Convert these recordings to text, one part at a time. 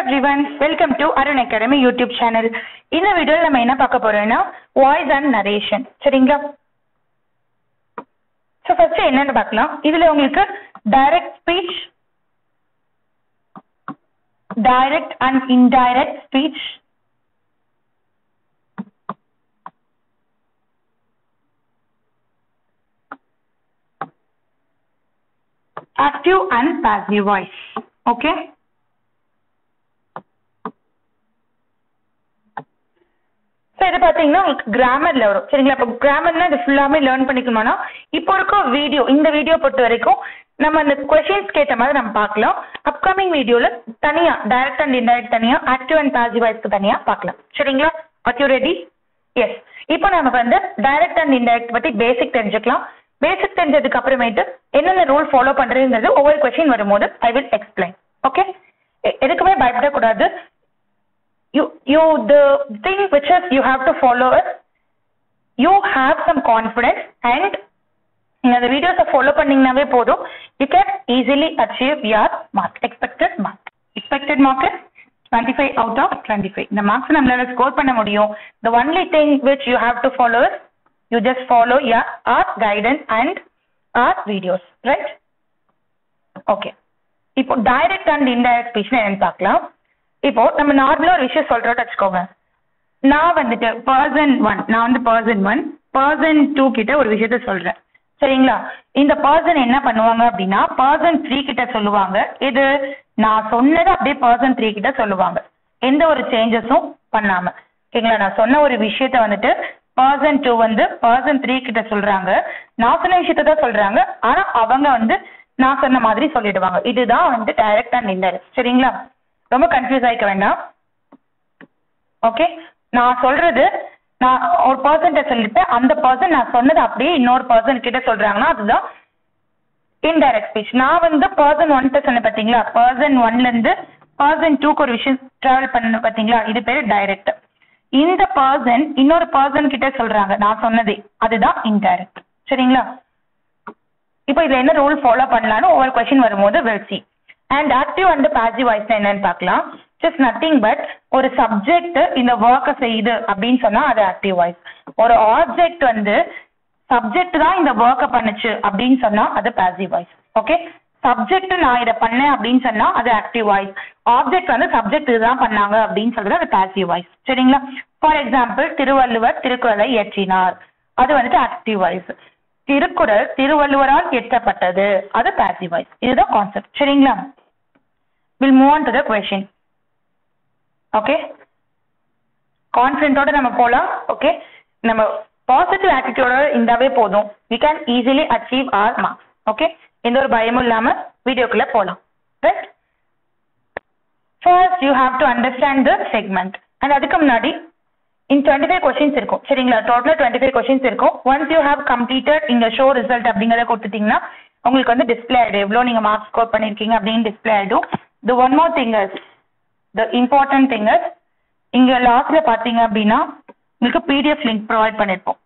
Everyone welcome to Arun academy YouTube channel இந்த வீடியோவில் நம்ம என்ன பார்க்க போறோம்னா வாய்ஸ் அண்ட் நரேஷன் சரிங்களா ஸோ ஃபர்ஸ்ட் என்னன்னு பார்க்கலாம் இதுல உங்களுக்கு direct speech direct and indirect speech active and passive voice okay so இது பார்த்தீங்கன்னா உங்களுக்கு கிராமர்ல வரும் சரிங்களா இப்போ கிராமர்னா இது ஃபுல்லாமே லேர்ன் பண்ணிக்கணும்னா இப்போ இருக்க வீடியோ இந்த வீடியோ பொறுத்த வரைக்கும் நம்ம அந்த கொஷின்ஸ்க்கு ஏற்ற மாதிரி நம்ம பார்க்கலாம் அப்கமிங் வீடியோல தனியா டைரக்ட் அண்ட் இன்டைரக்ட் தனியா ஆக்டிவ் அண்ட் பாசிவ் வாய்ஸ்க்கு தனியா பார்க்கலாம் சரிங்களா ஆர் யூ ரெடி எஸ் இப்போ நமக்கு வந்து டைரக்ட் அண்ட் இன்டைரக்ட் பத்தி பேசிக் தெரிஞ்சுக்கலாம் பேசிக் தெரிஞ்சதுக்கு அப்புறமேட்டு என்னென்ன ரூல் ஃபாலோ பண்றதுங்கிறது ஒவ்வொரு கொஸ்டின் வரும்போது ஐ வில் எக்ஸ்பிளைன் ஓகே எதுக்குமே பயப்படக்கூடாது you you the thing which is you have to follow is you have some confidence and நீங்க அந்த வீடியோஸை ஃபாலோ பண்ணீங்கன்னாவே போதும் you can easily achieve your mark expected mark expected mark twenty five out of twenty five இந்த marks நம்மளால score பண்ண முடியும் the only thing which you have to follow is you just follow your our guidance and our videos right okay இப்போ direct and indirect speech என்னன்னு பார்க்கலாம் இப்போ நம்ம நார்மலா ஒரு விஷயம் சொல்றோம் வச்சுக்கோங்க நான் வந்துட்டு பர்சன் ஒன் நான் வந்து பர்சன் ஒன் பர்சன் டூ கிட்ட ஒரு விஷயத்த சொல்றேன் சரிங்களா இந்த பர்சன் என்ன பண்ணுவாங்க அப்படின்னா பர்சன் த்ரீ கிட்ட சொல்லுவாங்க இது நான் சொன்னதை அப்படியே பர்சன் த்ரீ கிட்ட சொல்லுவாங்க எந்த ஒரு சேஞ்சஸும் பண்ணாம ஓகேங்களா நான் சொன்ன ஒரு விஷயத்த வந்துட்டு பர்சன் டூ வந்து பர்சன் த்ரீ கிட்ட சொல்றாங்க நான் சொன்ன விஷயத்த தான் சொல்றாங்க ஆனா அவங்க வந்து நான் சொன்ன மாதிரி சொல்லிடுவாங்க இதுதான் வந்து டைரக்ட் அண்ட் இன்டைரக்ட் சரிங்களா ரொம்ப கன்ஃபியூஸ் ஆகிக்க வேண்டாம் ஓகே நான் சொல்றது நான் ஒரு பர்சன்ட்ட சொல்லிப்பேன் அந்த பர்சன் நான் சொன்னது அப்படியே இன்னொரு பர்சன் கிட்ட சொல்றாங்கன்னா அதுதான் இன்டைரக்ட் ஸ்பீச் நான் வந்து பர்சன் ஒன்ட்ட சொன்னேன் பார்த்தீங்களா பர்சன் ஒன்ல இருந்து பர்சன் டூக்கு ஒரு விஷயம் டிராவல் பண்ணணும் பார்த்தீங்களா இது பேரு டைரக்ட் இந்த பர்சன் இன்னொரு பர்சன் கிட்ட சொல்றாங்க நான் சொன்னதே அதுதான் இன்டைரக்ட் சரிங்களா இப்போ இதுல என்ன ரூல் ஃபாலோ பண்ணலாம்னு ஒவ்வொரு கொஸ்டின் வரும்போது will see and active and passive voice என்னன்னு பார்க்கலாம் ஜஸ்ட் நத்திங் பட் ஒரு சப்ஜெக்ட் இந்த ஒர்க்கை செய்யுது அப்படின்னு சொன்னா அது ஆக்டிவ் வாய்ஸ் ஒரு ஆப்ஜெக்ட் வந்து சப்ஜெக்ட் தான் இந்த ஒர்க்கை பண்ணுச்சு அப்படின்னு சொன்னா அது பாசிவ் வாய்ஸ் ஓகே சப்ஜெக்ட் நான் இதை பண்ணேன் அப்படின்னு சொன்னா அது ஆக்டிவ் வாய்ஸ் ஆப்ஜெக்ட் வந்து சப்ஜெக்ட் இதுதான் பண்ணாங்க அப்படின்னு சொல்றது அது பாசிவ் வாய்ஸ் சரிங்களா ஃபார் எக்ஸாம்பிள் திருவள்ளுவர் திருக்குறளை இயற்றினார் அது வந்துட்டு ஆக்டிவ் வாய்ஸ் திருக்குறள் திருவள்ளுவரால் இயற்றப்பட்டது அது பாசிவ் வாய்ஸ் இதுதான் கான்செப்ட் சரிங்களா will move on to the question okay கான்ஃபிடென்ட்டோட நம்ம போகலாம் ஓகே நம்ம பாசிட்டிவ் ஆட்டிடியூடோட இருந்தாவே போதும் we can easily achieve our marks okay எந்த ஒரு பயமும் இல்லாம வீடியோக்குள்ள போகலாம் right first you have to understand the segment and அதுக்கு முன்னாடி இன் டுவெண்ட்டி ஃபைவ் கொஸ்டின்ஸ் இருக்கும் சரிங்களா டோட்டலாக டுவெண்ட்டி ஃபைவ் கொஸ்டின்ஸ் இருக்கும் ஒன்ஸ் யூ ஹேவ் கம்ப்ளீட்டட் இந்த ஷோ ரிசல்ட் அப்படிங்கிறத கொடுத்துட்டீங்கன்னா உங்களுக்கு வந்து டிஸ்பிளே ஆகிடும் எவ்வளோ நீங்கள் மார்க்ஸ் ஸ்கோர் பண்ணியிருக்கீங்க அப்படின்னு டிஸ்பிளே ஆகிடும் the one more thing is the important thing is இங்கே லாஸ்ட்டில் பார்த்தீங்க அப்படின்னா உங்களுக்கு பிடிஎஃப் லிங்க் ப்ரொவைட் பண்ணியிருப்போம்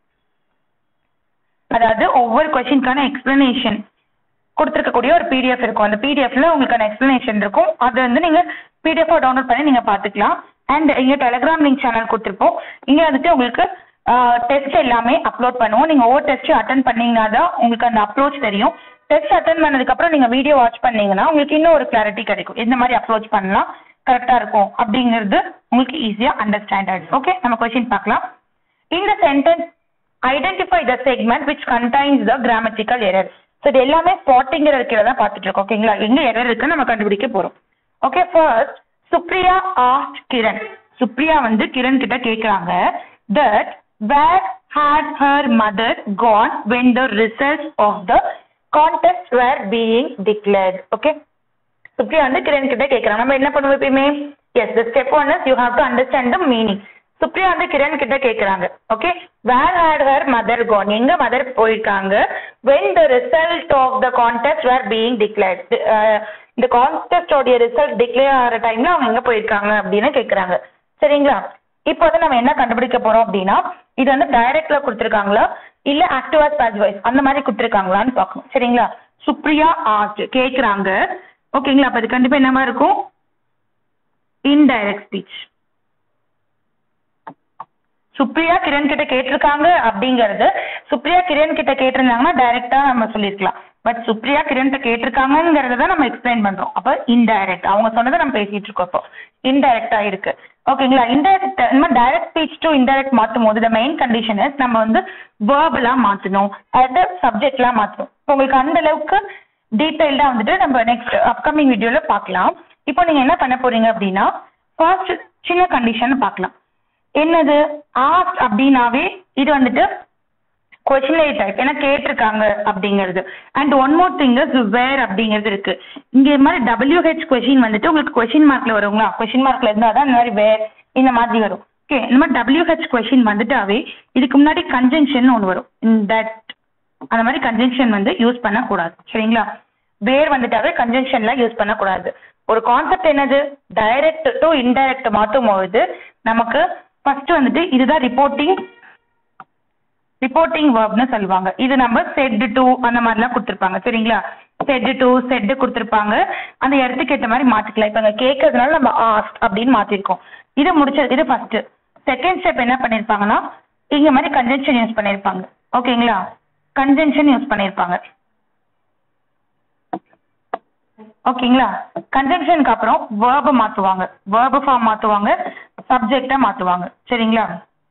அதாவது ஒவ்வொரு கொஸ்டினுக்கான எக்ஸ்பிளனேஷன் கொடுத்துருக்கக்கூடிய ஒரு பிடிஎஃப் இருக்கும் அந்த பிடிஎஃப்ல உங்களுக்கான எக்ஸ்பிளனேஷன் இருக்கும் அது வந்து நீங்கள் பிடிஎஃபாக டவுன்லோட் பண்ணி நீங்கள் பார்த்துக்கலாம் அண்ட் இங்கே டெலிகிராம் லிங்க் சேனல் கொடுத்துருப்போம் இங்கே வந்துட்டு உங்களுக்கு டெஸ்ட் எல்லாமே அப்லோட் பண்ணுவோம் நீங்கள் ஒவ்வொரு டெஸ்ட்டும் அட்டன் பண்ணீங்கன்னா தான் உங்களுக்கு அந்த அப்ரோச் தெரியும் டெஸ்ட் அட்டன் பண்ணதுக்கப்புறம் நீங்கள் வீடியோ வாட்ச் பண்ணீங்கன்னா உங்களுக்கு இன்னும் ஒரு கிளாரிட்டி கிடைக்கும் எந்த மாதிரி அப்ரோச் பண்ணலாம் கரெக்டாக இருக்கும் அப்படிங்கிறது உங்களுக்கு ஈஸியாக அண்டர்ஸ்டாண்ட் ஆகிடும் ஓகே நம்ம கொஸ்டின் பார்க்கலாம் இந்த sentence identify the segment which contains the grammatical error so இது எல்லாமே ஸ்பாட்டிங்கிற கீழே தான் பார்த்துட்டு இருக்கோம் ஓகேங்களா எங்கே எரர் இருக்குன்னு நம்ம கண்டுபிடிக்க போகிறோம் okay first Supriya asked Kiran Supriya வந்து கிரண் கிட்ட கேக்குறாங்க that where had her mother gone when the results of the contest were being declared okay Supriya வந்து கிரண் கிட்ட கேக்குறாங்க நம்ம என்ன பண்ணுவோம் எப்பயுமே as the step one is you have to understand the meaning Supriya வந்து கிரண் கிட்ட கேக்குறாங்க okay where had her mother gone எங்க மதர் போயிருக்காங்க when the result of the contest were being declared இந்த கான்டெஸ்டோடைய ரிசல்ட் டிக்ளேர் ஆகிற டைம்ல அவங்க எங்க போயிருக்காங்க அப்படின்னு கேக்குறாங்க சரிங்களா இப்போ வந்து நம்ம என்ன கண்டுபிடிக்க போறோம் அப்படின்னா இது வந்து டைரக்ட்ல கொடுத்துருக்காங்களா இல்ல ஆக்டிவாஸ் பேஜ் வாய்ஸ் அந்த மாதிரி கொடுத்துருக்காங்களான்னு பார்க்கணும் சரிங்களா சுப்ரியா ஆஸ்ட் கேக்குறாங்க ஓகேங்களா அப்ப அது கண்டிப்பா என்னமா இருக்கும் இன்டைரக்ட் ஸ்பீச் சுப்ரியா கிரண் கிட்ட கேட்டிருக்காங்க அப்படிங்கிறது சுப்ரியா கிரண் கிட்ட கேட்டிருந்தாங்கன்னா டைரக்டா நம்ம சொல்லியிருக்கலாம் பட் சுப்ரியா கிரண் கிட்ட கேட்டிருக்காங்கிறத தான் நம்ம எக்ஸ்பிளைன் பண்றோம் அப்ப இன்டைரக்ட் அவங்க சொன்னதை நம்ம பேசிட்டு இருக்கோம் இப்போ இன்டைரக்டா இருக்கு ஓகேங்களா இன்டைரக்ட் இந்த மாதிரி டைரக்ட் ஸ்பீச் டு இன்டைரக்ட் மாற்றும் போது த மெயின் கண்டிஷன் இஸ் நம்ம வந்து வேர்பலா மாத்தணும் அது சப்ஜெக்ட்லாம் மாத்தணும் இப்போ உங்களுக்கு அந்த அளவுக்கு டீட்டெயில்டா வந்துட்டு நம்ம நெக்ஸ்ட் அப்கமிங் வீடியோல பார்க்கலாம் இப்போ நீங்க என்ன பண்ண போறீங்க அப்படின்னா ஃபர்ஸ்ட் சின்ன கண்டிஷன் பார்க்கலாம் என்னது ஆஸ்ட் அப்படின்னாவே இது வந்துட்டு கொஷினரி டைப் ஏன்னா கேட்டிருக்காங்க அப்படிங்கிறது and one more thing is where அப்படிங்கிறது இருக்கு இங்க இது மாதிரி டபிள்யூஹெச் கொஷின் வந்துட்டு உங்களுக்கு கொஷின் மார்க்ல வருங்களா கொஷின் மார்க்ல இருந்தா தான் இந்த மாதிரி வேர் இந்த மாதிரி வரும் ஓகே இந்த மாதிரி டபிள்யூஹெச் கொஷின் வந்துட்டாவே இதுக்கு முன்னாடி கன்ஜென்ஷன் ஒன்று வரும் தட் அந்த மாதிரி கன்ஜென்ஷன் வந்து யூஸ் பண்ணக்கூடாது சரிங்களா வேர் வந்துட்டாவே கன்ஜென்ஷன்ல யூஸ் பண்ணக்கூடாது ஒரு கான்செப்ட் என்னது டைரக்ட் டு இன்டைரக்ட் மாற்றும் பொழுது நமக்கு ஃபர்ஸ்ட் வந்துட்டு இதுதான் ரிப்போர்ட்டிங் ரிப்போர்ட்டிங் வேர்ப்னு சொல்லுவாங்க இது நம்ம செட் டு அந்த மாதிரிலாம் கொடுத்துருப்பாங்க சரிங்களா செட் டு செட் கொடுத்துருப்பாங்க அந்த இடத்துக்கு ஏற்ற மாதிரி மாத்திக்கலாம் இப்போ அங்கே கேட்கறதுனால நம்ம ஆஸ்ட் அப்படின்னு மாத்திருக்கோம் இது முடிச்சது இது ஃபர்ஸ்ட் செகண்ட் ஸ்டெப் என்ன பண்ணிருப்பாங்கன்னா இங்க மாதிரி கன்ஜென்ஷன் யூஸ் பண்ணிருப்பாங்க ஓகேங்களா கன்ஜென்ஷன் யூஸ் பண்ணிருப்பாங்க ஓகேங்களா கன்ஜென்ஷனுக்கு அப்புறம் வேர்பை மாத்துவாங்க வேர்பு ஃபார்ம் மாத்துவாங்க சப்ஜெக்டை மாத்துவாங்க சரிங்களா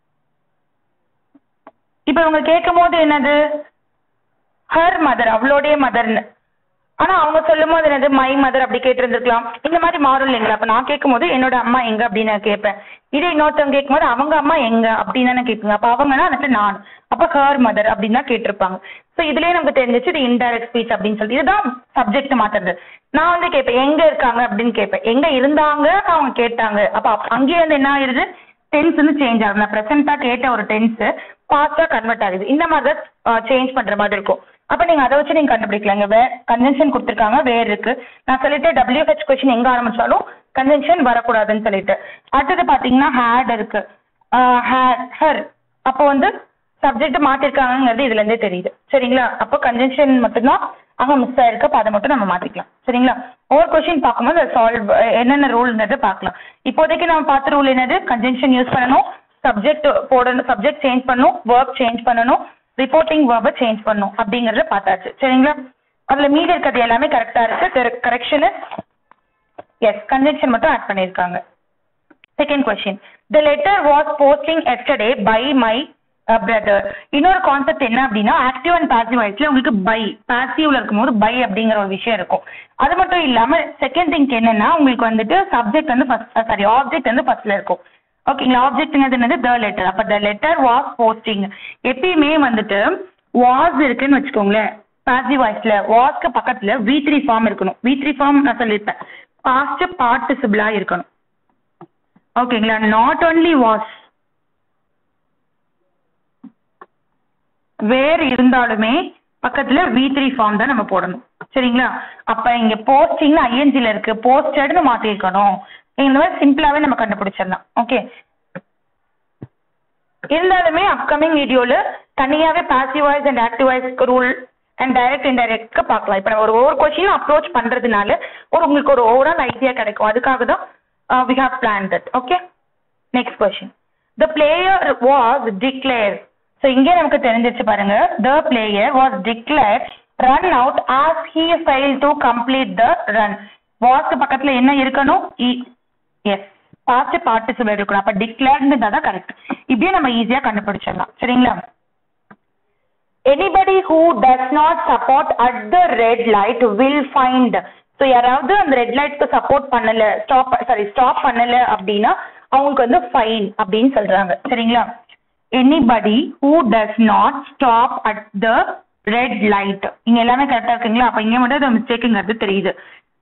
இப்போ இவங்க கேட்கும் போது என்னது ஹர் மதர் அவளோடைய மதர்னு ஆனா அவங்க சொல்லும் போது என்னது மை மதர் அப்படி கேட்டிருந்திருக்கலாம் இந்த மாதிரி மாறும் இல்லைங்களா அப்ப நான் கேட்கும் போது என்னோட அம்மா எங்க அப்படின்னு நான் கேட்பேன் இதே இன்னொருத்தவங்க கேட்கும் போது அவங்க அம்மா எங்க அப்படின்னு தானே கேட்பீங்க அப்ப அவங்கன்னா வந்துட்டு நான் அப்ப ஹர் மதர் அப்படின்னு தான் கேட்டிருப்பாங்க ஸோ இதுலயே நமக்கு தெரிஞ்சிச்சு இது இன்டைரக்ட் ஸ்பீச் அப்படின்னு சொல்லி இதுதான் சப்ஜெக்ட் மாத்துறது நான் வந்து கேட்பேன் எங்க இருக்காங்க அப்படின்னு கேட்பேன் எங்க இருந்தாங்க அவங்க கேட்டாங்க அப்ப அப்ப அங்கேயே வந்து என்ன ஆயிருது டென்ஸ் வந்து சேஞ்ச் ஆகுது நான் ப்ரெசென்ட்டா கேட்ட ஒரு டென்ஸ் ஃபாஸ்டா கன்வெர்ட் ஆகுது இந்த மாதிரி தான் சேஞ்ச் பண்ற மாதிரி இருக்கும் அப்ப நீங்க அதை வச்சு நீங்க கண்டுபிடிக்கலாம் இங்க வே கன்வென்ஷன் கொடுத்துருக்காங்க வேர் இருக்கு நான் சொல்லிட்டு டபிள்யூஹெச் கொஸ்டின் எங்க ஆரம்பிச்சாலும் கன்வென்ஷன் வரக்கூடாதுன்னு சொல்லிட்டு அடுத்தது பாத்தீங்கன்னா ஹேட் இருக்கு ஹர் அப்போ வந்து சப்ஜெக்ட் மாத்திருக்காங்கிறது இதுல இருந்தே தெரியுது சரிங்களா அப்போ கன்வென்ஷன் மட்டும்தான் அங்க மிஸ் ஆயிருக்கு அப்ப அதை மட்டும் நம்ம மாத்திக்கலாம் சரிங்களா ஒவ்வொரு கொஸ்டின் பார்க்கும்போது சால்வ் என்னென்ன ரூல்ங்கிறத பார்க்கலாம் இப்போதைக்கு நம்ம பார்த்த ரூல் என்னது கன்ஜென்ஷன் யூஸ் பண்ணணும் சப்ஜெக்ட் போடணும் சப்ஜெக்ட் சேஞ்ச் பண்ணணும் ஒர்க் சேஞ்ச் பண்ணணும் ரிப்போர்ட்டிங் வேர்பை சேஞ்ச் பண்ணணும் அப்படிங்கறத பார்த்தாச்சு சரிங்களா அதுல மீதி இருக்கிறது எல்லாமே கரெக்டா இருக்கு கரெக்ஷன் எஸ் கன்ஜென்ஷன் மட்டும் ஆட் பண்ணியிருக்காங்க second question the letter was posting yesterday by my brother இன்னொரு கான்செப்ட் என்ன அப்படின்னா ஆக்டிவ் அண்ட் பாசிவ் வாய்ஸ்ல உங்களுக்கு பை பாசிவ்ல இருக்கும்போது பை அப்படிங்கிற ஒரு விஷயம் இருக்கும் அது மட்டும் இல்லாம செகண்ட் திங்க் என்னன்னா உங்களுக்கு வந்துட்டு சப்ஜெக்ட் வந்து ஃபர்ஸ்ட் சாரி ஆப்ஜெக்ட் வந்து ஃபர்ஸ்ட்ல இருக்கும் ஓகேங்களா ஆப்ஜெக்ட்ங்கிறது என்னது த லெட்டர் அப்ப த லெட்டர் வாஸ் போஸ்டிங் எப்பயுமே வந்துட்டு வாஸ் இருக்குன்னு வச்சுக்கோங்களேன் பாசிவ் வாய்ஸ்ல வாஸ்க்கு பக்கத்துல வி த்ரீ ஃபார்ம் இருக்கணும் வி த்ரீ ஃபார்ம் நான் சொல்லியிருப்பேன் பாஸ்ட் பார்ட்டிசிபிளா இருக்கணும் ஓகேங்களா நாட் ஒன்லி வாஸ் வேர் இருந்தாலுமே பக்கத்துல வி த்ரீ ஃபார்ம் தான் நம்ம போடணும் சரிங்களா அப்ப இங்க போஸ்டிங் ஐஎன்ஜில இருக்கு போஸ்டட்னு மாத்திருக்கணும் இந்த மாதிரி சிம்பிளாவே நம்ம கண்டுபிடிச்சிடலாம் ஓகே இருந்தாலுமே அப்கமிங் வீடியோல தனியாவே passive voice and active voice rule and direct இன்டைரக்ட்க்கு பார்க்கலாம் இப்போ ஒரு ஒவ்வொரு கொஸ்டினும் அப்ரோச் பண்றதுனால ஒரு உங்களுக்கு ஒரு ஓவரால் ஐடியா கிடைக்கும் அதுக்காக தான் we have plan that okay next question the player was declare so இங்கே நமக்கு தெரிஞ்சிச்சு பாருங்க the player was declare run out as he fail to complete the run வாஸ்க்கு பக்கத்துல என்ன இருக்கணும் எஸ் பாஸ்ட் பார்ட்டிசிபிள் இருக்கணும் அப்ப டிக்ளேர்னு தான் கரெக்ட் இப்படியே நம்ம ஈஸியா கண்டுபிடிச்சிடலாம் சரிங்களா anybody who does not support at the red light will find so யாராவது அந்த ரெட் லைட்க்கு சப்போர்ட் பண்ணல ஸ்டாப் சாரி ஸ்டாப் பண்ணல அப்படின்னா அவங்களுக்கு வந்து ஃபைன் அப்படின்னு சொல்றாங்க சரிங்களா anybody who does not stop at the red light இங்க எல்லாமே கரெக்டா இருக்குங்களா அப்ப இங்க மட்டும் மிஸ்டேக்குங்கிறது தெரியுது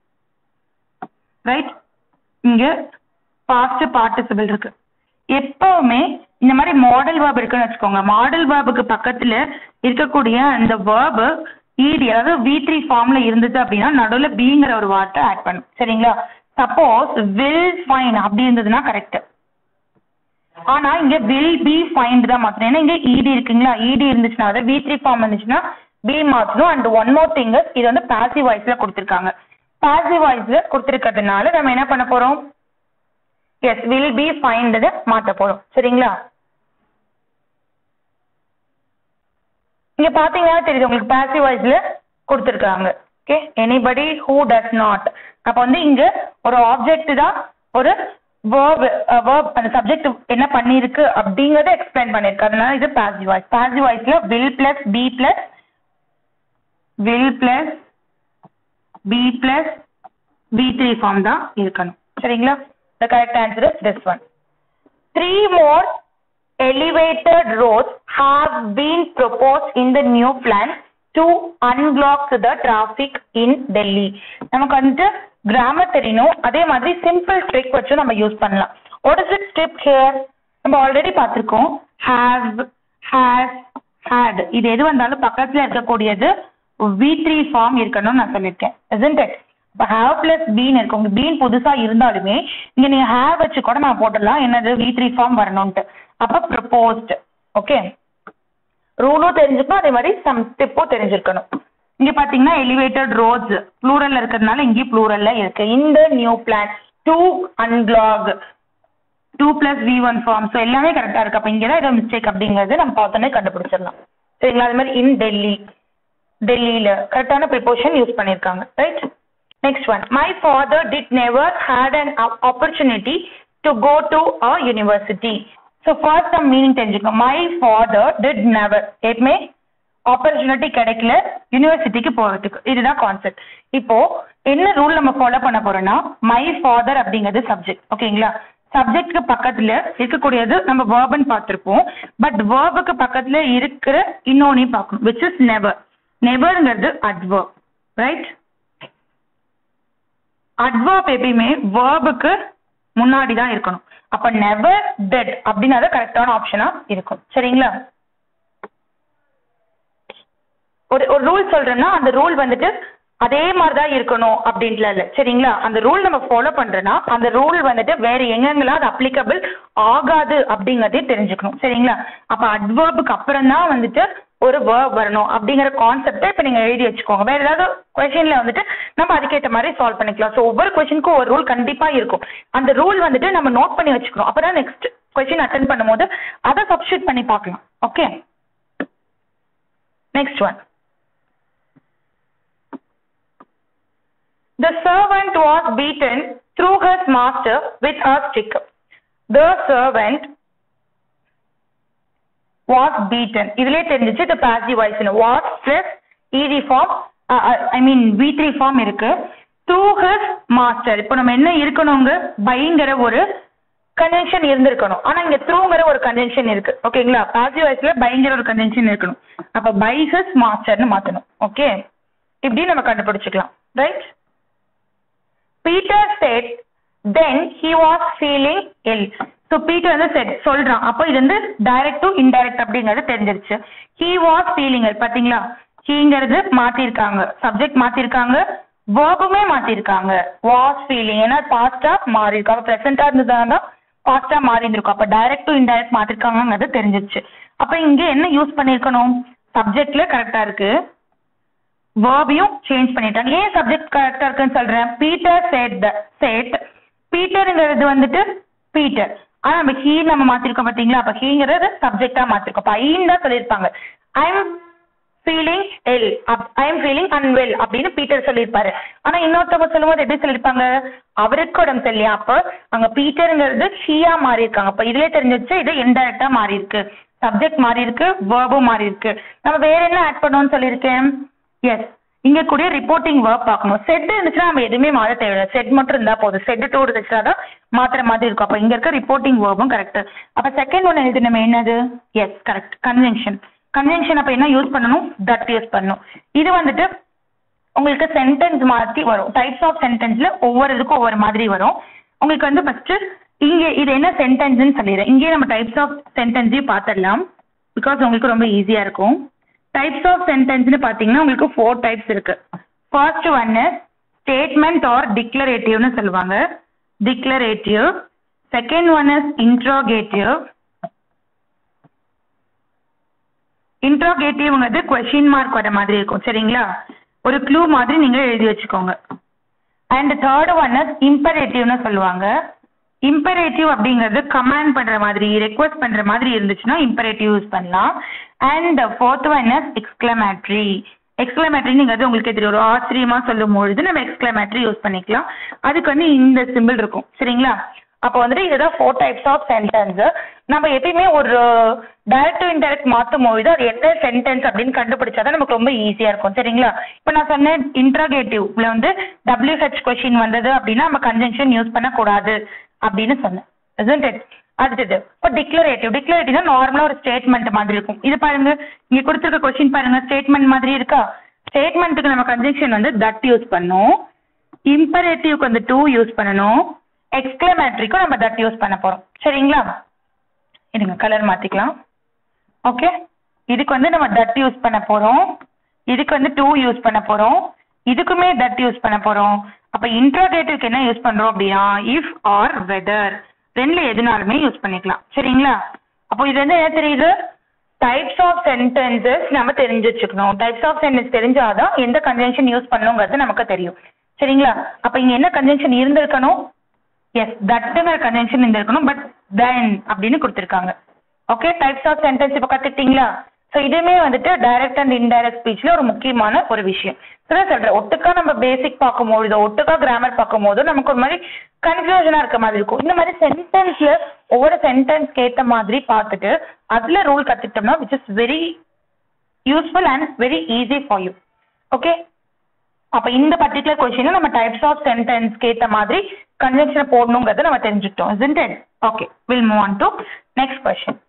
ரைட் இங்க பாஸ்ட் பார்ட்டிசிபிள் இருக்கு எப்பவுமே இந்த மாதிரி மாடல் வேர்ப் இருக்குன்னு வச்சுக்கோங்க மாடல் வேர்புக்கு பக்கத்துல இருக்கக்கூடிய அந்த வேர்பு ஈடி அதாவது வி த்ரீ ஃபார்ம்ல இருந்தது அப்படின்னா நடுவில் பிங்கிற ஒரு வார்த்தை ஆட் பண்ணும் சரிங்களா சப்போஸ் வில் ஃபைன் அப்படி இருந்ததுன்னா கரெக்ட் ஆனா இங்க வில் பி ஃபைண்ட் தான் மாத்தணும் ஏன்னா இங்க இடி இருக்குங்களா இடி இருந்துச்சுன்னா அதாவது வி த்ரீ ஃபார்ம் இருந்துச்சுன்னா பி மாத்தணும் அண்ட் ஒன் மோர் திங் இது வந்து பாசிவ் வாய்ஸ்ல கொடுத்துருக்காங்க பாசிவ் வாய்ஸ்ல கொடுத்துருக்கிறதுனால நம்ம என்ன பண்ண போறோம் எஸ் வில் பி ஃபைண்டதை மாற்ற போறோம் சரிங்களா இங்க பாத்தீங்கன்னா தெரியுது உங்களுக்கு பாசிவ் வாய்ஸ்ல கொடுத்துருக்காங்க okay anybody who does not அப்ப வந்து இங்க ஒரு ஆப்ஜெக்ட் தான் ஒரு verb verb அந்த சப்ஜெக்ட் என்ன பண்ணிருக்கு அப்படிங்கறத எக்ஸ்பிளைன் பண்ணிருக்கு அதனால இது பாசிவ் வாய்ஸ் பாசிவ் வாய்ஸ்ல will plus be plus will plus be plus be three form தான் இருக்கணும் சரிங்களா the correct answer is this one three more elevated roads have been proposed in the new plan to unblock the traffic in Delhi. நமக்கு வந்துட்டு grammar தெரியணும் அதே மாதிரி simple trick வச்சு நம்ம யூஸ் பண்ணலாம் what is it step here நம்ம already பார்த்துருக்கோம் ஹேவ் ஹேஸ் ஹேட் இது எது வந்தாலும் பக்கத்துல இருக்கக்கூடியது வி த்ரீ ஃபார்ம் இருக்கணும்னு நான் சொல்லியிருக்கேன் isn't it இப்போ ஹேவ் பிளஸ் பீன் இருக்கு உங்க பீன் புதுசா இருந்தாலுமே இங்க நீங்க ஹேவ் வச்சு கூட நான் போட்டுடலாம் என்னது வி த்ரீ ஃபார்ம் வரணும்ட்டு அப்ப ப்ரப்போஸ்ட் ஓகே ரூலும் தெரிஞ்சுக்கணும் அதே மாதிரி சம் ஸ்டெப்பும் தெரிஞ்சிருக்கணும் இங்க பாத்தீங்கன்னா எலிவேட்டட் ரோட்ஸ் ப்ளூரல்ல இருக்கிறதுனால இங்கேயும் ப்ளூரல்ல இருக்கு இந்த new plan to unblock to plus V one form so எல்லாமே கரெக்டா இருக்கு அப்ப இங்கதான் ஏதோ மிஸ்டேக் அப்படிங்கறது நம்ம பார்த்தோன்னே கண்டுபிடிச்சிடலாம் சரிங்களா அது மாதிரி இன் டெல்லி டெல்லியில கரெக்டான ப்ரிப்போஷன் யூஸ் பண்ணிருக்காங்க right next one my father did never had an opportunity to go to a university so first நம்ம மீனிங் தெரிஞ்சுக்கணும் மை ஃபாதர் டிட் நெவர் எப்பவுமே ஆப்பர்ச்சுனிட்டி கிடைக்கல யூனிவர்சிட்டிக்கு போகிறதுக்கு இதுதான் கான்செப்ட் இப்போ என்ன ரூல் நம்ம ஃபாலோ பண்ண போறோம்னா மை ஃபாதர் அப்படிங்கிறது சப்ஜெக்ட் ஓகேங்களா சப்ஜெக்ட்க்கு பக்கத்துல இருக்கக்கூடியது நம்ம வேர்பன் பார்த்திருப்போம் பட் வேர்புக்கு பக்கத்துல இருக்கிற இன்னொன்னையும் பார்க்கணும் விச் இஸ் நெவர் நெவர்ங்கிறது அட்வர்ப் ரைட் அட்வர்ப் எப்பயுமே வேர்புக்கு முன்னாடி தான் இருக்கணும் அப்ப நெவர் டெட் அப்படின்னா கரெக்டான ஆப்ஷனா இருக்கும் சரிங்களா ஒரு ஒரு ரூல் சொல்றேன்னா அந்த ரூல் வந்துட்டு அதே மாதிரி தான் இருக்கணும் அப்படின்ட்டுல இல்லை சரிங்களா அந்த ரூல் நம்ம ஃபாலோ பண்றோன்னா அந்த ரூல் வந்துட்டு வேற எங்கெங்கெல்லாம் அது அப்ளிகபிள் ஆகாது அப்படிங்கறதையும் தெரிஞ்சுக்கணும் சரிங்களா அப்ப அட்வர்புக்கு அப்புறம் தான் வந்துட்டு ஒரு வேர்ப் வரணும் அப்படிங்கிற கான்செப்டை இப்போ நீங்க எழுதி வச்சுக்கோங்க வேற ஏதாவது கொஸ்டின்ல வந்துட்டு நம்ம அதுக்கேற்ற மாதிரி சால்வ் பண்ணிக்கலாம் ஸோ ஒவ்வொரு கொஸ்டினுக்கும் ஒரு ரூல் கண்டிப்பா இருக்கும் அந்த ரூல் வந்துட்டு நம்ம நோட் பண்ணி வச்சுக்கணும் அப்பதான் நெக்ஸ்ட் கொஸ்டின் அட்டன் பண்ணும்போது அதை சப்ஸ்டியூட் பண்ணி பார்க்கலாம் okay next one The servant was beaten through his master with a stick. The servant was beaten. இதுலயே தெரிஞ்சிச்சு இது passive voice was plus ed form I mean V three form இருக்கு through his master இப்போ நம்ம என்ன இருக்கணுங்க பைங்கிற ஒரு convention இருந்திருக்கணும் ஆனா இங்க த்ரூங்கிற ஒரு கன்வென்ஷன் இருக்கு ஓகேங்களா பாசிவ் வாய்ஸ்ல பைங்கிற ஒரு கன்வென்ஷன் இருக்கணும் அப்ப பை ஹிஸ் மாஸ்டர்னு மாத்தணும் ஓகே இப்படி நம்ம கண்டுபிடிச்சுக்கலாம் right Peter said then he was feeling ill so Peter வந்து செட் சொல்றான் அப்போ இது வந்து டைரக்ட் டு இன்டைரக்ட் அப்படிங்கிறது தெரிஞ்சிருச்சு ஹி வாஸ் ஃபீலிங் இல் பாத்தீங்களா ஹீங்கிறது மாத்திருக்காங்க சப்ஜெக்ட் மாத்திருக்காங்க வேர்புமே மாத்திருக்காங்க வாஸ் ஃபீலிங் ஏன்னா பாஸ்டா மாறி இருக்கு அப்ப ப்ரெசென்டா இருந்ததுன்னா பாஸ்டா மாறி இருந்திருக்கும் அப்ப டைரக்ட் டு இன்டைரக்ட் மாத்திருக்காங்கிறது தெரிஞ்சிருச்சு அப்ப இங்க என்ன யூஸ் பண்ணிருக்கணும் சப்ஜெக்ட்ல கரெக்டா இருக்கு வேர்பையும் சேஞ்ச் பண்ணிட்டாங்க ஏன் சப்ஜெக்ட் கரெக்டா இருக்குன்னு சொல்றேன் பீட்டர் சேட் சேட் பீட்டருங்கிறது வந்துட்டு பீட்டர் ஆனா நம்ம ஹீ நம்ம மாத்திருக்கோம் பாத்தீங்களா அப்ப ஹீங்கிறது சப்ஜெக்டா மாத்திருக்கோம் அப்ப ஐன்னு தான் சொல்லியிருப்பாங்க I am feeling ill I am feeling unwell அப்படின்னு பீட்டர் சொல்லியிருப்பாரு ஆனா இன்னொருத்தவங்க சொல்லும்போது எப்படி சொல்லியிருப்பாங்க அவருக்கு உடம்பு சரியில்லையா அப்ப அங்க பீட்டருங்கிறது ஹீயா மாறி இருக்காங்க அப்ப இதுலயே தெரிஞ்சிச்சு இது இன்டைரக்டா மாறி இருக்கு சப்ஜெக்ட் மாறி இருக்கு வேர்பும் மாறி இருக்கு நம்ம வேற என்ன ஆட் பண்ணோம்னு சொல்லியிருக்கேன் எஸ் இங்க கூடிய ரிப்போர்ட்டிங் ஒர்க் பார்க்கணும் செட் இருந்துச்சுன்னா நம்ம எதுவுமே மாற தேவையில்லை செட் மட்டும் இருந்தா போதும் செட் டூ இருந்துச்சுன்னா தான் மாத்துற மாதிரி இருக்கும் அப்ப இங்க இருக்க ரிப்போர்ட்டிங் ஒர்க்கும் கரெக்ட் அப்ப செகண்ட் ஒன் எழுதி நம்ம என்னது எஸ் கரெக்ட் கன்வென்ஷன் கன்வென்ஷன் அப்ப என்ன யூஸ் பண்ணணும் தட் யூஸ் பண்ணணும் இது வந்துட்டு உங்களுக்கு சென்டென்ஸ் மாதிரி வரும் டைப்ஸ் ஆஃப் சென்டென்ஸ்ல ஒவ்வொரு இதுக்கும் ஒவ்வொரு மாதிரி வரும் உங்களுக்கு வந்து ஃபர்ஸ்ட் இங்க இது என்ன சென்டென்ஸ்னு சொல்லிடுறேன் இங்கே நம்ம டைப்ஸ் ஆஃப் சென்டென்ஸையும் பார்த்துடலாம் பிகாஸ் உங்களுக்கு ரொம்ப ஈஸியா இருக்கும் டைப்ஸ் ஆஃப் சென்டென்ஸ்னு பார்த்தீங்கன்னா உங்களுக்கு ஃபோர் டைப்ஸ் இருக்கு ஃபர்ஸ்ட் ஒன்னு ஸ்டேட்மெண்ட் ஆர் டிக்ளரேட்டிவ்னு சொல்லுவாங்க declarative second one is interrogative இன்ட்ரோகேட்டிவ்ங்கிறது கொஷின் மார்க் வர மாதிரி இருக்கும் சரிங்களா ஒரு க்ளூ மாதிரி நீங்க எழுதி வச்சுக்கோங்க அண்ட் தேர்ட் ஒன் இஸ் இம்பரேட்டிவ்னு சொல்லுவாங்க இம்பரேட்டிவ் அப்படிங்கிறது கமாண்ட் பண்ற மாதிரி ரெக்வஸ்ட் பண்ற மாதிரி இருந்துச்சுன்னா இம்பரேட்டிவ் யூஸ் பண்ணலாம் and fourth one is exclamatory எக்ஸ்கிளமேட்ரிங்கிறது உங்களுக்கு தெரியும் ஒரு ஆச்சரியமா சொல்லும் பொழுது நம்ம எக்ஸ்கிளமேட்ரி யூஸ் பண்ணிக்கலாம் அதுக்கு வந்து இந்த சிம்பிள் இருக்கும் சரிங்களா அப்போ வந்துட்டு இதுதான் ஃபோர் டைப்ஸ் ஆஃப் சென்டென்ஸ் நம்ம எப்பயுமே ஒரு டைரக்ட் டு இன்டைரக்ட் மாற்றும் பொழுது அது என்ன சென்டென்ஸ் அப்படின்னு கண்டுபிடிச்சாதான் நமக்கு ரொம்ப ஈஸியா இருக்கும் சரிங்களா இப்போ நான் சொன்னேன் இன்ட்ராகேட்டிவ்ல வந்து WH கொஷின் வந்தது அப்படின்னா நம்ம கன்ஜென்ஷன் யூஸ் பண்ணக்கூடாது அப்படின்னு சொன்னேன் isn't it? அடுத்தது இப்போ டிக்ளரேட்டிவ் டிக்ளரேட்டிவ்னா நார்மலா ஒரு ஸ்டேட்மெண்ட் மாதிரி இருக்கும் இது பாருங்க இங்க கொடுத்துருக்க கொஸ்டின் பாருங்க ஸ்டேட்மெண்ட் மாதிரி இருக்கா ஸ்டேட்மெண்ட்டுக்கு நம்ம கன்ஜெக்ஷன் வந்து தட் யூஸ் பண்ணணும் இம்பரேட்டிவ்க்கு வந்து டூ யூஸ் பண்ணணும் எக்ஸ்கிளமேட்ரிக்கும் நம்ம தட் யூஸ் பண்ண போறோம் சரிங்களா இருங்க கலர் மாத்திக்கலாம் ஓகே இதுக்கு வந்து நம்ம தட் யூஸ் பண்ண போறோம் இதுக்கு வந்து டூ யூஸ் பண்ண போறோம் இதுக்குமே தட் யூஸ் பண்ண போறோம் அப்ப இன்ட்ரோகேட்டிவ்க்கு என்ன யூஸ் பண்றோம் அப்படின்னா இஃப் ஆர் வெதர் ரெண்டுல எதுனாலுமே யூஸ் பண்ணிக்கலாம் சரிங்களா அப்போ இது வந்து என்ன தெரியுது டைப்ஸ் ஆஃப் சென்டென்சஸ் நம்ம தெரிஞ்சு வச்சுக்கணும் டைப்ஸ் ஆஃப் சென்டென்ஸ் தெரிஞ்சாதான் எந்த கன்வென்ஷன் யூஸ் பண்ணணுங்கிறது நமக்கு தெரியும் சரிங்களா அப்ப இங்க என்ன கன்வென்ஷன் இருந்திருக்கணும் எஸ் தட்டுங்கிற கன்வென்ஷன் இருந்திருக்கணும் பட் தென் அப்படின்னு கொடுத்துருக்காங்க ஓகே டைப்ஸ் ஆஃப் சென்டென்ஸ் இப்போ கத்துக்கிட்டீங்களா ஸோ இதுவுமே வந்துட்டு டைரக்ட் அண்ட் இன்டைரக்ட் ஸ்பீச்ல ஒரு முக்கியமான ஒரு விஷயம் இதான் சொல்றேன் ஒட்டுக்கா நம்ம பேசிக் பார்க்கும்போது ஒட்டுக்கா கிராமர் பார்க்கும்போது நமக்கு ஒரு மாதிரி கன்ஃபியூஷனா இருக்க மாதிரி இருக்கும் இந்த மாதிரி சென்டென்ஸ்ல ஒவ்வொரு சென்டென்ஸ்க்கு ஏத்த மாதிரி பார்த்துட்டு அதுல ரூல் கத்துக்கிட்டோம்னா which is very useful and very easy for you okay அப்ப இந்த பர்டிகுலர் கொஸ்டின்ல நம்ம டைப்ஸ் ஆஃப் சென்டென்ஸ்க்கு ஏத்த மாதிரி கன்வென்ஷனை போடணுங்கிறத நம்ம தெரிஞ்சுக்கிட்டோம் isn't it okay will move on to next question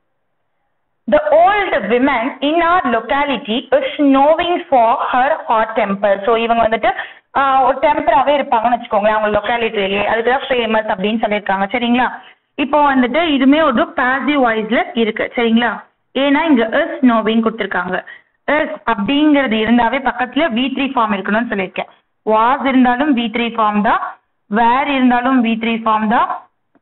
The old woman in our locality is knowing for her hot temper. So இவங்க வந்துட்டு ஆஹ் ஒரு டெம்பராகவே இருப்பாங்கன்னு வச்சுக்கோங்களேன் அவங்க லொக்காலிட்டிலேயே அதுக்கு தான் ஃபேமஸ் அப்படின்னு சொல்லியிருக்காங்க சரிங்களா இப்போ வந்துட்டு இதுமே ஒரு பாசிவ் வாய்ஸ்ல இருக்கு சரிங்களா ஏன்னா இங்க இஸ் நோவிங் கொடுத்துருக்காங்க இஸ் அப்படிங்கிறது இருந்தாவே பக்கத்துல வி த்ரீ ஃபார்ம் இருக்கணும்னு சொல்லியிருக்கேன் வாஸ் இருந்தாலும் வி த்ரீ ஃபார்ம் தான் வேர் இருந்தாலும் வி த்ரீ ஃபார்ம் தான்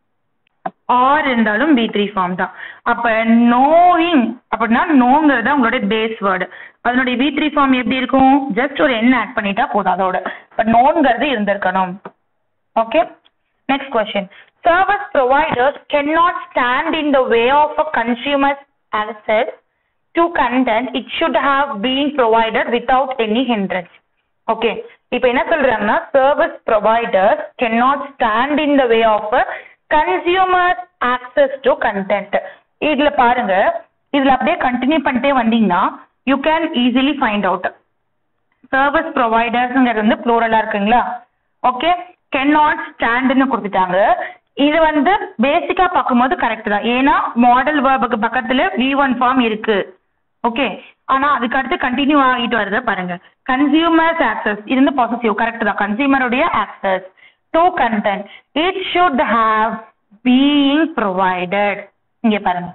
ஆர் இருந்தாலும் பி த்ரீ ஃபார்ம் தான் அப்ப நோயிங் அப்படின்னா நோங்கிறது உங்களுடைய பேஸ் வேர்டு அதனுடைய பி த்ரீ ஃபார்ம் எப்படி இருக்கும் ஜஸ்ட் ஒரு எண் ஆட் பண்ணிட்டா போதும் அதோட இப்ப நோங்கிறது இருந்திருக்கணும் okay next question service providers can not stand in the way of a consumers access to content it should have been provided without any hindrance okay இப்போ என்ன சொல்றாங்கன்னா service providers can not stand in the way of consumer access to content இதுல பாருங்க இதுல அப்படியே continue பண்ணிட்டே வந்தீங்கன்னா you can easily find out service ப்ரொவைடர்ஸ்ங்கிறது வந்து ப்ளூரலா இருக்குங்களா ஓகே கேன் நாட் ஸ்டாண்ட்னு கொடுத்துட்டாங்க இது வந்து பேசிக்கா பார்க்கும்போது கரெக்ட் தான் ஏன்னா மாடல் வேர்புக்கு பக்கத்துல வி ஒன் ஃபார்ம் இருக்கு ஓகே ஆனா அதுக்கு அடுத்து கண்டினியூ ஆகிட்டு வருது பாருங்க கன்சியூமர்ஸ் ஆக்சஸ் இது வந்து பாசிட்டிவ் கரெக்ட் தான் கன்சியூமருடைய access to content it should have being provided இங்க பாருங்க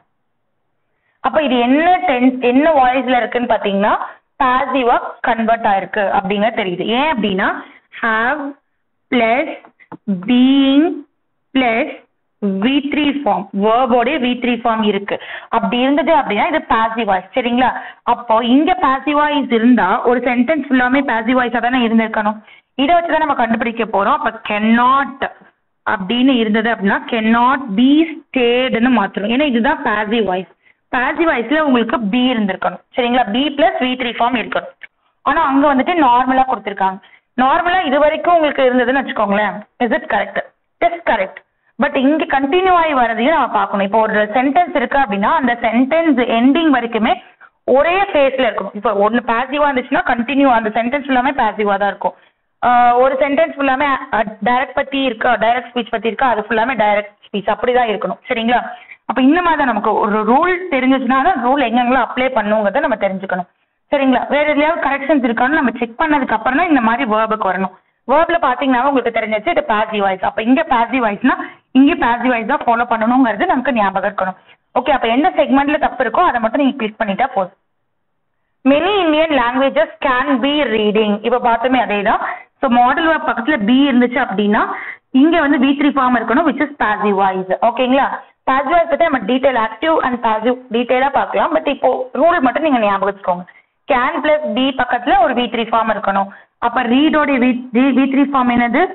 அப்ப இது என்ன டென்ஸ் என்ன வாய்ஸ்ல இருக்குன்னு பாத்தீங்கன்னா பாசிவா கன்வெர்ட் ஆயிருக்கு அப்படிங்கிறது தெரியுது ஏன் அப்படின்னா have plus being plus V three form வேர்போடைய வி த்ரீ ஃபார்ம் இருக்கு அப்படி இருந்தது அப்படின்னா இது பாசிவ் வாய்ஸ் சரிங்களா அப்போ இங்க பாசிவ் வாய்ஸ் இருந்தா ஒரு சென்டென்ஸ் ஃபுல்லாமே பாசிவ் வாய்ஸா தானே இருந்திருக்கணும் இதை வச்சுதான் நம்ம கண்டுபிடிக்க போறோம் அப்ப cannot அப்படின்னு இருந்தது அப்படின்னா cannot பி ஸ்டேடுன்னு மாத்தணும் ஏன்னா இதுதான் பாசிவ் வாய்ஸ் பாசிவ் வாய்ஸ்ல உங்களுக்கு பி இருந்திருக்கணும் சரிங்களா be plus V three form இருக்கணும் ஆனா அங்க வந்துட்டு நார்மலா கொடுத்துருக்காங்க நார்மலா இது வரைக்கும் உங்களுக்கு இருந்ததுன்னு வச்சுக்கோங்களேன் is it correct is correct but இங்க கண்டினியூ ஆகி வரதையும் நம்ம பார்க்கணும் இப்போ ஒரு சென்டென்ஸ் இருக்கு அப்படின்னா அந்த சென்டென்ஸ் எண்டிங் வரைக்குமே ஒரே ஃபேஸ்ல இருக்கணும் இப்போ ஒன்னு பாசிவா இருந்துச்சுன்னா கண்டினியூ அந்த சென்டென்ஸ் ஃபுல்லாமே பாசிவா தான் இருக்கும் ஆஹ் ஒரு சென்டென்ஸ் ஃபுல்லாமே டைரக்ட் பத்தி இருக்கா டைரக்ட் ஸ்பீச் பத்தி இருக்கா அது ஃபுல்லாமே டைரக்ட் ஸ்பீச் அப்படிதான் இருக்கணும் சரிங்களா அப்ப இந்த மாதிரி தான் நமக்கு ஒரு ரூல் தெரிஞ்சிச்சுன்னா தான் ரூல் எங்கெங்கெல்லாம் அப்ளை பண்ணுங்கிறத நம்ம தெரிஞ்சுக்கணும் சரிங்களா வேற எதுலயாவது கரெக்ஷன்ஸ் இருக்கான்னு நம்ம செக் பண்ணதுக்கு அப்புறம் தான் இந்த மாதிரி வேர்புக்கு வரணும் வேர்ப்ல பாத்தீங்கன்னா உங்களுக்கு தெரிஞ்சிச்சு இது பாசிவ் வாய்ஸ் அப்ப இங்க பாசிவ் வாய்ஸ்னா இங்க பாசிவ் வாய்ஸ் தான் ஃபாலோ பண்ணணுங்கிறது நமக்கு ஞாபகம் இருக்கணும் ஓகே அப்ப எந்த செக்மெண்ட்ல தப்பு இருக்கோ அதை மட்டும் நீங்க கிளிக் பண்ணிட்டா போதும் many Indian languages can be reading இப்ப பார்த்தோமே அதே தான் ஸோ மாடல் வேர்ப் பக்கத்துல பி இருந்துச்சு அப்படின்னா இங்க வந்து பி த்ரீ ஃபார்ம் இருக்கணும் விச் இஸ் பாசிவ் வாய்ஸ் ஓகேங்களா பாசிவ் வாய்ஸ் பத்தி நம்ம டீடைல் ஆக்டிவ் அண்ட் பாசிவ் டீடைலா பார்க்கலாம் பட் இப்போ ரூல் மட்டும் நீங்க ஞாபகம் வச்சுக்கோங்க கேன் பிளஸ் பி பக்கத்துல ஒரு வி த்ரீ ஃபார்ம் இருக்கணும் அப்ப ரீடோட வி வி த்ரீ ஃபார்ம் என்னது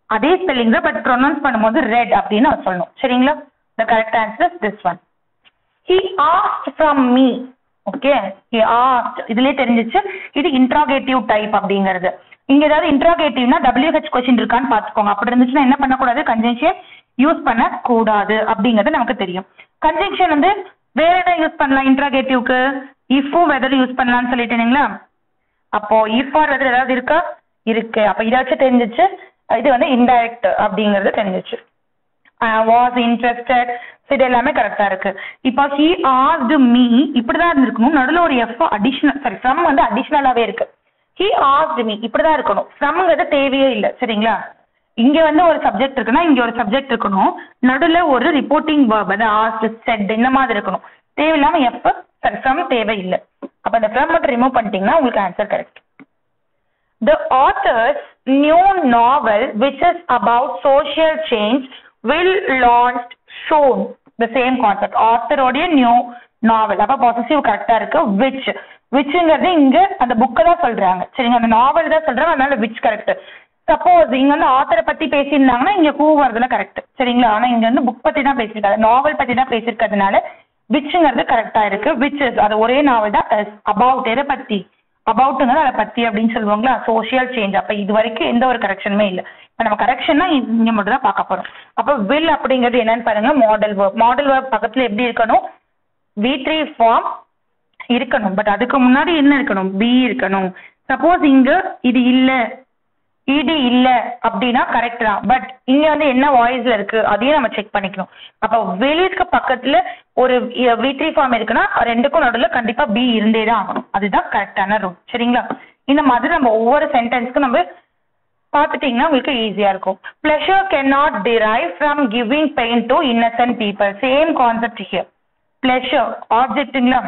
அதே ஸ்பெல்லிங் தான் பட் ப்ரொனவுன்ஸ் பண்ணும்போது ரெட் அப்படின்னு நம்ம சொல்லணும் சரிங்களா the correct answer this one he asked from me okay he asked இதுலயே தெரிஞ்சிச்சு இது இன்ட்ராகேட்டிவ் டைப் அப்படிங்கிறது இங்க ஏதாவது இன்ட்ராகேட்டிவ்னா WH கொஸ்டின் இருக்கான்னு பாத்துக்கோங்க அப்படி இருந்துச்சுன்னா என்ன பண்ணக்கூடாது கன்ஜென்ஷன் யூஸ் பண்ண கூடாது அப்படிங்கிறது நமக்கு தெரியும் கன்ஜென்ஷன் வந்து வேற என்ன யூஸ் பண்ணலாம் இன்ட்ராகேட்டிவ்க்கு இஃப்பும் வெதர் யூஸ் பண்ணலாம்னு சொல்லிட்டேனுங்களா அப்போ இஃப் ஆர் வெதர் ஏதாவது இருக்கா இருக்கு அப்ப இதை வச்சு தெரிஞ்சிச்சு இது வந்து இன்டைரக்ட் அப்படிங்கிறது தெரிஞ்சிச்சு வாஸ் இன்ட்ரெஸ்டட் இது எல்லாமே கரெக்டா இருக்கு இப்போ ஹி ஆஸ்டு மீ இப்படிதான் இருந்திருக்கணும் நடுவில் ஒரு எஃப் அடிஷனல் சாரி ஃப்ரம் வந்து அடிஷனலாவே இருக்கு ஹி ஆஸ்டு மீ இப்படிதான் இருக்கணும் ஃப்ரம்ங்கிறது தேவையே இல்லை சரிங்களா இங்க வந்து ஒரு சப்ஜெக்ட் இருக்குன்னா இங்க ஒரு சப்ஜெக்ட் இருக்கணும் நடுவில் ஒரு ரிப்போர்ட்டிங் வேர்ப் அது ஆஸ்ட் செட் இந்த மாதிரி இருக்கணும் தேவையில்லாம எஃப் சாரி ஃப்ரம் தேவையில்லை அப்ப அந்த ஃப்ரம் மட்டும் ரிமூவ் பண்ணிட்டீங்கன்னா உங்களுக்கு answer correct The author's new novel, which is about social change, will launch soon. The same concept. author உடைய நியூ நாவல் அப்ப பாசிட்டிவ் கரெக்டா இருக்கு விச் விச்ங்கிறது இங்க அந்த புக்கை தான் சொல்றாங்க சரிங்க அந்த நாவல் தான் சொல்றாங்க அதனால விச் கரெக்ட் சப்போஸ் இங்க வந்து ஆத்தரை பத்தி பேசியிருந்தாங்கன்னா இங்க ஹூ வரதுல கரெக்ட் சரிங்களா ஆனா இங்க வந்து புக் பத்தி தான் பேசியிருக்காங்க நாவல் பத்தி தான் பேசியிருக்கிறதுனால விச்ங்கிறது கரெக்டா இருக்கு விச் அது ஒரே நாவல் தான் அபவுட் எதை பத்தி அபவுட்டுங்கிறது அதை பத்தி அப்படின்னு சொல்லுவாங்களா சோஷியல் சேஞ்ச் அப்ப இது வரைக்கும் எந்த ஒரு கரெக்ஷனுமே இல்லை இப்ப நம்ம கரெக்ஷன்னா இங்க மட்டும் தான் பார்க்க போறோம் அப்ப வில் அப்படிங்கிறது என்னன்னு பாருங்க மாடல் வேர்ப் மாடல் வேர்ப் பக்கத்துல எப்படி இருக்கணும் வி த்ரீ ஃபார்ம் இருக்கணும் பட் அதுக்கு முன்னாடி என்ன இருக்கணும் பி இருக்கணும் சப்போஸ் இங்க இது இல்ல இடி இல்ல அப்படின்னா கரெக்ட் தான் பட் இங்க வந்து என்ன வாய்ஸ்ல இருக்கு அதையும் நம்ம செக் பண்ணிக்கணும் அப்ப வெளிக்கு பக்கத்துல ஒரு வி த்ரீ ஃபார்ம் இருக்குன்னா ரெண்டுக்கும் நடுவில் கண்டிப்பா பி இருந்தே தான் ஆகணும் அதுதான் கரெக்டான ரூல் சரிங்களா இந்த மாதிரி நம்ம ஒவ்வொரு சென்டென்ஸ்க்கும் நம்ம பார்த்துட்டீங்கன்னா உங்களுக்கு ஈஸியா இருக்கும் pleasure can not drive from giving pain to innocent people same concept here pleasure ஆப்ஜெக்ட்டுங்களா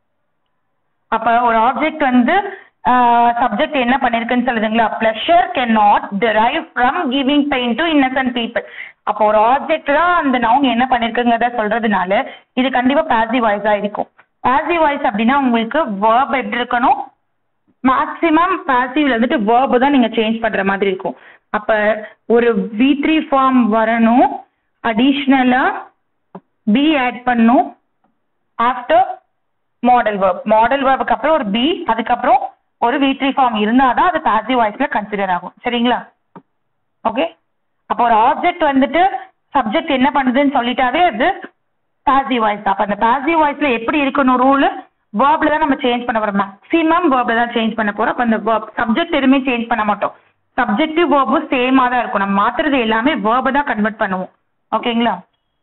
அப்ப ஒரு ஆப்ஜெக்ட் வந்து சப்ஜெக்ட் என்ன பண்ணிருக்குன்னு சொல்லுதுங்களா pleasure can not drive from giving pain to innocent people அப்போ ஒரு ஆப்ஜெக்ட் தான் அந்த நவுன் என்ன பண்ணிருக்குங்கிறத சொல்றதுனால இது கண்டிப்பா பாசிவ் வாய்ஸா இருக்கும் பாசிவ் வாய்ஸ் அப்படின்னா உங்களுக்கு வேர்ப் எப்படி இருக்கணும் மேக்ஸிமம் பாசிவ்ல வந்துட்டு வேர்பு தான் நீங்க சேஞ்ச் பண்ற மாதிரி இருக்கும் அப்ப ஒரு வி த்ரீ ஃபார்ம் வரணும் அடிஷ்னலா பி ஆட் பண்ணும் ஆஃப்டர் மாடல் வேர்ப் மாடல் வேர்புக்கு அப்புறம் ஒரு பி அதுக்கப்புறம் ஒரு வி த்ரீ ஃபார்ம் இருந்தாதான் அது பாசிவ் வாய்ஸ்ல கன்சிடர் ஆகும் சரிங்களா ஓகே அப்போ ஒரு ஆப்ஜெக்ட் வந்துட்டு சப்ஜெக்ட் என்ன பண்ணுதுன்னு சொல்லிட்டாவே அது பாசிவ் வாய்ஸ் அப்ப அந்த பாசிவ் வாய்ஸ்ல எப்படி இருக்கணும் ரூல் வேர்ப்ல தான் நம்ம சேஞ்ச் பண்ண போறோம் மேக்ஸிமம் வேர்ப்ல தான் சேஞ்ச் பண்ண போறோம் அப்ப அந்த வேர்ப் சப்ஜெக்ட் எதுவுமே சேஞ்ச் பண்ண மாட்டோம் சப்ஜெக்டிவ் வேர்பும் சேமா தான் இருக்கும் நம்ம மாத்துறது எல்லாமே வேர்பை தான் கன்வெர்ட் பண்ணுவோம் ஓகேங்களா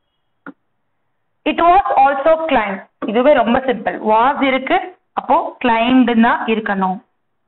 இட் வாஸ் ஆல்சோ கிளைம் இதுவே ரொம்ப சிம்பிள் வாஸ் இருக்கு அப்போ கிளைம்டு தான் இருக்கணும்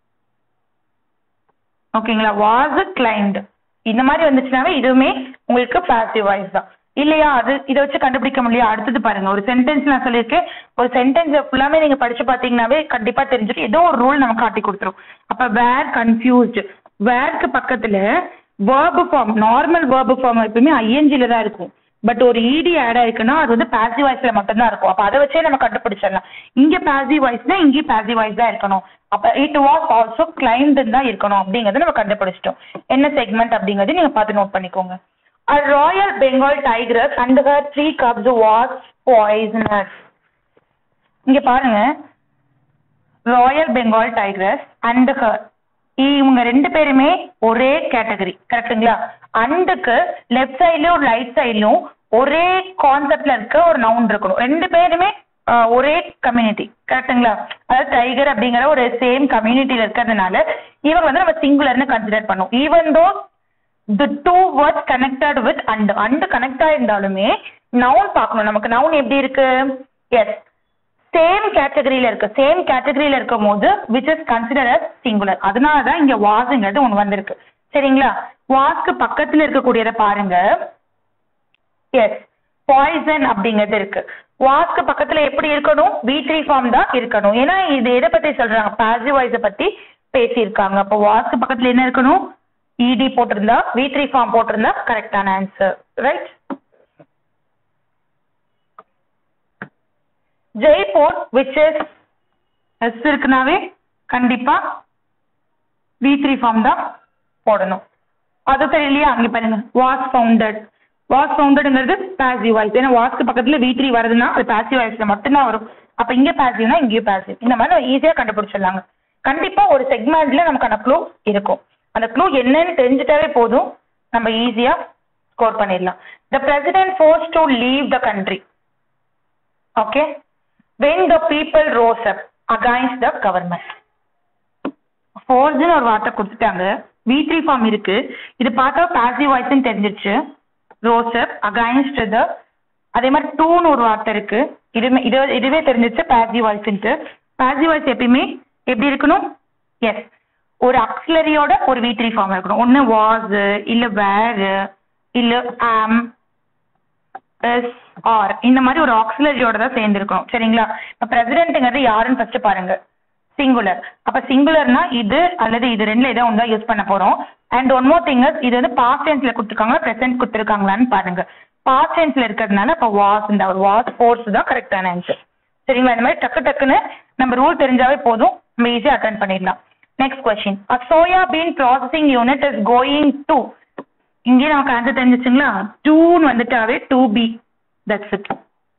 ஓகேங்களா வாஸ் கிளைம்டு இந்த மாதிரி வந்துச்சுனாவே இதுவுமே உங்களுக்கு பாசிவ் வாய்ஸ் தான் இல்லையா அது இதை வச்சு கண்டுபிடிக்க முடியும் அடுத்தது பாருங்க ஒரு சென்டென்ஸ் நான் சொல்லியிருக்கேன் ஒரு சென்டென்ஸ் ஃபுல்லாமே நீங்க படிச்சு பாத்தீங்கன்னாவே கண்டிப்பா தெரிஞ்சிடும் ஏதோ ஒரு ரூல் நம்ம காட்டி கொடுத்துரும் அப்ப வேர் கன்ஃபியூஸ்டு வேர்க்கு பக்கத்துல verb form normal verb form எப்பவுமே ஐஎன்ஜில தான் இருக்கும் பட் ஒரு இடி ஆட் ஆயிருக்குன்னா அது வந்து பாசிவ் வாய்ஸ்ல மட்டும் தான் இருக்கும் அப்ப அதை வச்சே நம்ம கண்டுபிடிச்சிடலாம் இங்க பாசிவ் வாய்ஸ்னா இங்கேயும் பாசிவ் வாய்ஸ் தான் இருக்கணும் அப்ப இட் வாஸ் ஆல்சோ கிளைம்டு தான் இருக்கணும் அப்படிங்கறத நம்ம கண்டுபிடிச்சிட்டோம் என்ன செக்மெண்ட் அப்படிங்கறது நீங்க பார்த்து நோட் பண்ணிக்கோங்க A royal Bengal tigress and her three cubs was poisonous. இங்க பாருங்க royal Bengal tigress and her இவங்க ரெண்டு பேருமே ஒரே கேட்டகரி கரெக்ட்டுங்களா அண்டுக்கு லெஃப்ட் சைட்லயும் ரைட் சைட்லயும் ஒரே கான்செப்ட்ல இருக்க ஒரு நவுன் இருக்கணும் ரெண்டு பேருமே ஆஹ், ஒரே கம்யூனிட்டி கரெக்ட்டுங்களா அதாவது டைகர் அப்படிங்கிற ஒரு சேம் கம்யூனிட்டியில இருக்கிறதுனால இவங்க வந்து நம்ம சிங்குலர்னு கன்சிடர் பண்ணுவோம் even though the two words connected with and and connect ஆயிருந்தாலுமே நவுன் பார்க்கணும் நமக்கு நவுன் எப்படி இருக்கு எஸ் சேம் கேட்டகரியில இருக்கு சேம் கேட்டகரியில இருக்கும் போது which is consider as singular அதனால தான் இங்க வாஸ்ங்கிறது ஒன்று வந்திருக்கு சரிங்களா வாஸ்க்கு பக்கத்துல இருக்கக்கூடியதை பாருங்க எஸ் பாய்சன் அப்படிங்கிறது இருக்கு வாஸ்க்கு பக்கத்துல எப்படி இருக்கணும் வி த்ரீ ஃபார்ம் தான் இருக்கணும் ஏன்னா இது எதை பத்தி சொல்றாங்க பாசிவ் வாய்ஸை பத்தி பேசியிருக்காங்க அப்போ வாஸ்க்கு பக்கத்துல என்ன இருக்கணும் இடி போட்டிருந்தா வி த்ரீ ஃபார்ம் போட்டிருந்தா கரெக்டான answer right Jaipur which is S இருக்குனாவே கண்டிப்பா வி த்ரீ ஃபார்ம் தான் போடணும் அது தெரியலையா அங்க பாருங்க வாஸ் ஃபவுண்டட் வாஸ் ஃபவுண்டட்ங்கிறது பாசிவ் வாய்ஸ் ஏன்னா வாஸ்க்கு பக்கத்துல வி த்ரீ வருதுன்னா அது பாசிவ் வாய்ஸ்ல மட்டும்தான் வரும் அப்ப இங்க பாசிவ்னா இங்கேயும் பாசிவ் இந்த மாதிரி நம்ம ஈஸியா கண்டுபிடிச்சிடலாங்க கண்டிப்பா ஒரு செக்மெண்ட்ல நமக்கான க்ளூ இருக்கும் அந்த க்ளூ என்னன்னு தெரிஞ்சுட்டாவே போதும் நம்ம ஈஸியா ஸ்கோர் பண்ணிடலாம் the president force to leave the country okay when the people rose up against the government ஃபோர்ஸ்னு ஒரு வார்த்தை கொடுத்துட்டாங்க வி த்ரீ ஃபார்ம் இருக்கு இது பார்த்தா பாசிவ் வாய்ஸ்னு தெரிஞ்சிருச்சு ரோஸ் அப் அகைன்ஸ்ட் த அதே மாதிரி டூன்னு ஒரு வார்த்தை இருக்கு இதுமே இது இதுவே தெரிஞ்சிச்சு பாசிவ் வாய்ஸ்ன்ட்டு பாசிவ் வாய்ஸ் எப்பயுமே எப்படி இருக்கணும் எஸ் ஒரு அக்ஸிலரியோட ஒரு வி த்ரீ ஃபார்ம் இருக்கணும் ஒன்று வாஸ் இல்லை வேர் இல்லை ஆம் எஸ் ஆர் இந்த மாதிரி ஒரு ஆக்சிலரியோட தான் சேர்ந்துருக்கணும் சரிங்களா இப்போ பிரசிடென்ட்டுங்கிறது யாருன்னு ஃபர்ஸ்ட் பாருங்க சிங்குலர் அப்ப சிங்குலர்னா இது அல்லது இது ரெண்டுல ஏதோ ஒன்று தான் யூஸ் பண்ண போறோம் அண்ட் ஒன் மோர் திங் இது வந்து பாஸ்ட் டென்ஸ்ல கொடுத்துருக்காங்களா ப்ரெசென்ட் கொடுத்துருக்காங்களான்னு பாருங்க பாஸ்ட் டென்ஸ்ல இருக்கிறதுனால அப்போ வாஸ் இந்த வாஸ் ஃபோர்ஸ் தான் கரெக்டான ஆன்சர் சரிங்களா இந்த மாதிரி டக்கு டக்குன்னு நம்ம ரூல் தெரிஞ்சாவே போதும் நம்ம ஈஸியாக அட்டன் பண்ணிடலாம் next question a soya bean processing unit is going to இங்கே நமக்கு ஆன்சர் தெரிஞ்சிச்சுங்களா டூன்னு வந்துட்டாவே to be that's it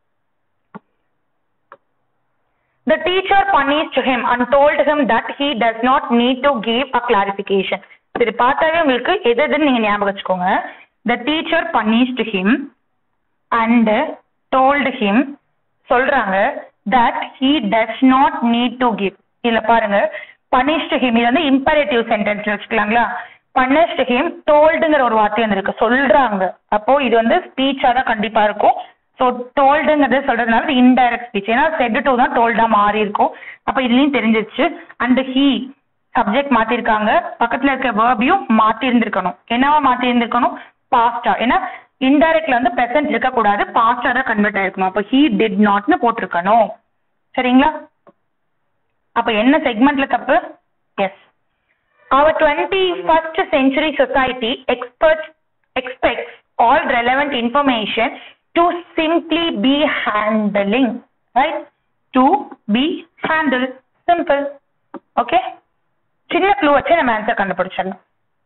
The teacher punished him and told him that he does not need to give a clarification. சரி பார்த்தாவே உங்களுக்கு எது எதுன்னு நீங்க ஞாபகம் வச்சுக்கோங்க the teacher punished him and told him சொல்றாங்க that he does not need to give இதுல பாருங்க punished him இது வந்து imperative sentence வச்சுக்கலாங்களா punished him toldங்கிற ஒரு வார்த்தை வந்திருக்கு சொல்றாங்க அப்போ இது வந்து ஸ்பீச்சா தான் கண்டிப்பா இருக்கும் ஸோ டோல்டுங்கிறது சொல்றதுனால இது இன்டைரக்ட் ஸ்பீச் ஏன்னா செட் டூ தான் டோல்டா மாறி இருக்கும் அப்போ இதுலயும் தெரிஞ்சிருச்சு அண்ட் ஹீ சப்ஜெக்ட் மாத்திருக்காங்க பக்கத்துல இருக்க வேர்பையும் மாத்தி இருந்திருக்கணும் என்னவா மாத்தி இருந்திருக்கணும் பாஸ்டா ஏன்னா இன்டைரக்ட்ல வந்து ப்ரெசன்ட் இருக்கக்கூடாது பாஸ்டா தான் கன்வெர்ட் ஆயிருக்கணும் அப்போ ஹீ டிட் நாட்னு போட்டிருக்கணும் சரிங்களா அப்ப என்ன செக்மெண்ட்ல தப்பு as our 21st century society experts expects all relevant information to simply be handling right to be handled simple okay சின்ன க்ளூ வச்சு நம்ம ஆன்சர் கண்டுபிடிச்சிடலாம்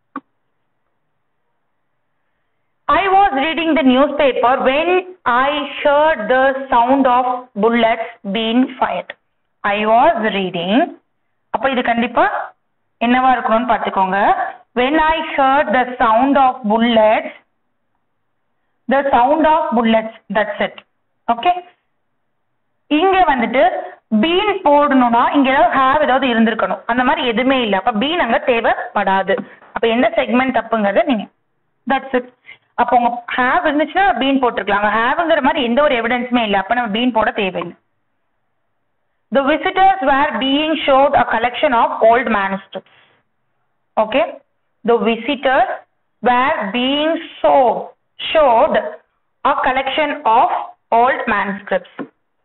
I was reading the newspaper when I heard the sound of bullets being fired. I was reading அப்ப இது கண்டிப்பா என்னவா இருக்கணும்னு பார்த்துக்கோங்க when I heard the sound of bullets the sound of bullets that's it okay இங்க வந்துட்டு been போடணும்னா இங்க ஏதாவது ஹேவ் ஏதாவது இருந்திருக்கணும் அந்த மாதிரி எதுவுமே இல்லை அப்ப பீன் அங்க தேவைப்படாது அப்ப எந்த செக்மெண்ட் தப்புங்கிறத நீங்க தட்ஸ் இட் அப்போ உங்க ஹேவ் இருந்துச்சுன்னா பீன் போட்டிருக்கலாம் அங்க ஹேவ்ங்கிற மாதிரி எந்த ஒரு எவிடன்ஸுமே இல்லை அப்ப நம்ம பீன் போட தேவையில்லை The visitors were being showed a collection of old manuscripts. Okay? The visitors were being so showed a collection of old manuscripts.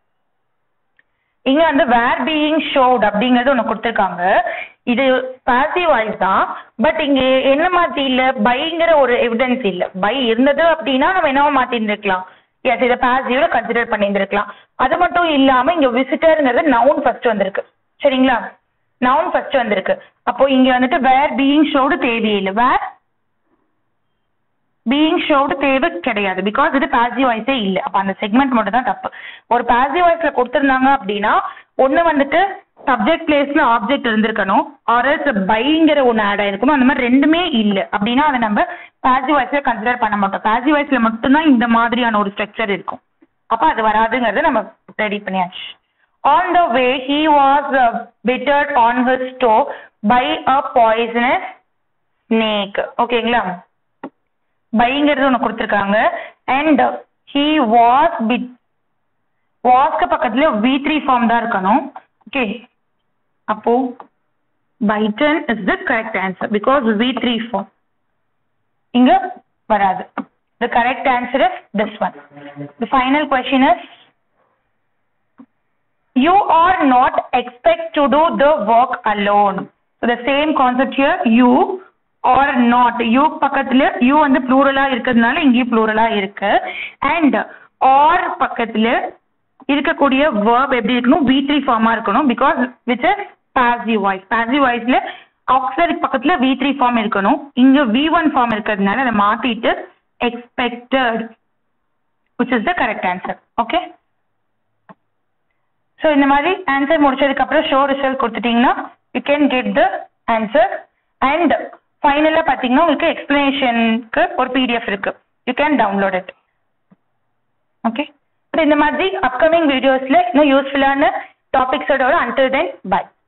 இங்க வந்து வேர் பீயிங் ஷோட் அப்படிங்கறது ஒண்ணு கொடுத்துருக்காங்க இது பாசிவ் வாய்ஸ் தான் பட் இங்க என்ன மாத்தி இல்ல பைங்கிற ஒரு எவிடன்ஸ் இல்ல பை இருந்தது அப்படின்னா நம்ம என்னவோ மாத்தி இருந்திருக்கலாம் எஸ் இதை பாசிவ்ல கன்சிடர் பண்ணியிருந்திருக்கலாம் அது மட்டும் இல்லாம இங்க விசிட்டர்ங்கிறது நவுன் ஃபர்ஸ்ட் வந்திருக்கு சரிங்களா நவுன் ஃபர்ஸ்ட் வந்திருக்கு அப்போ இங்க வந்துட்டு வேர் பீயிங் ஷோடு தேவையில்லை வேர் பீயிங் ஷோடு தேவை கிடையாது பிகாஸ் இது பாசிவ் வாய்ஸே இல்லை அப்போ அந்த செக்மெண்ட் மட்டும் தான் தப்பு ஒரு பாசிவ் வாய்ஸ்ல கொடுத்துருந்தாங்க அப்படின்னா ஒன்று வந்துட்டு சப்ஜெக்ட் பிளேஸ்ல ஆப்ஜெக்ட் இருந்திருக்கணும் ஆர்எஸ் பைங்கிற ஒன்று ஆட் ஆயிருக்கணும் அந்த மாதிரி ரெண்டுமே இல்லை அப்படின்னா அதை நம்ம பாசிவ் வாய்ஸ்ல கன்சிடர் பண்ண மாட்டோம் பாசிவ் வாய்ஸ்ல மட்டும்தான் இந்த மாதிரியான ஒரு ஸ்ட்ரக்சர் இருக்கும் அப்போ அது வராதுங்கிறத நம்ம ரெடி பண்ணியாச்சு on the way he was bitten on his stow by a poisonous snake ஓகேங்களா பைங்கிறது ஒன்று கொடுத்துருக்காங்க அண்ட் ஹி வாஸ் பிட் வாஸ்க்கு பக்கத்துல வி த்ரீ ஃபார்ம் தான் இருக்கணும் ஓகே அப்போ bitten is the correct answer because V three form இங்க வராது the correct answer is this one the final question is you are not expect to do the work alone so the same concept here you or not you பக்கத்துல you வந்து ப்ளூரலா இருக்கிறதுனால இங்கேயும் ப்ளூரலா இருக்கு and or பக்கத்துல இருக்கக்கூடிய verb எப்படி இருக்கணும் V three ஃபார்மா இருக்கணும் because which is passive voice passive வாய்ஸ்ல ஆக்சிலரி பக்கத்துல வி த்ரீ ஃபார்ம் இருக்கணும் இங்க வி ஒன் ஃபார்ம் இருக்கிறதுனால அதை மாத்திட்டு expected which is the correct answer okay so இந்த மாதிரி ஆன்சர் முடிச்சதுக்கு அப்புறம் ஷோ ரிசல்ட் கொடுத்துட்டீங்கன்னா you can get the answer and ஃபைனலாக பார்த்தீங்கன்னா உங்களுக்கு எக்ஸ்பிளனேஷனுக்கு ஒரு பிடிஎஃப் இருக்கு you can download it okay so இந்த மாதிரி அப்கமிங் வீடியோஸில் இன்னும் யூஸ்ஃபுல்லான டாபிக்ஸோட அன்டில் தென் பை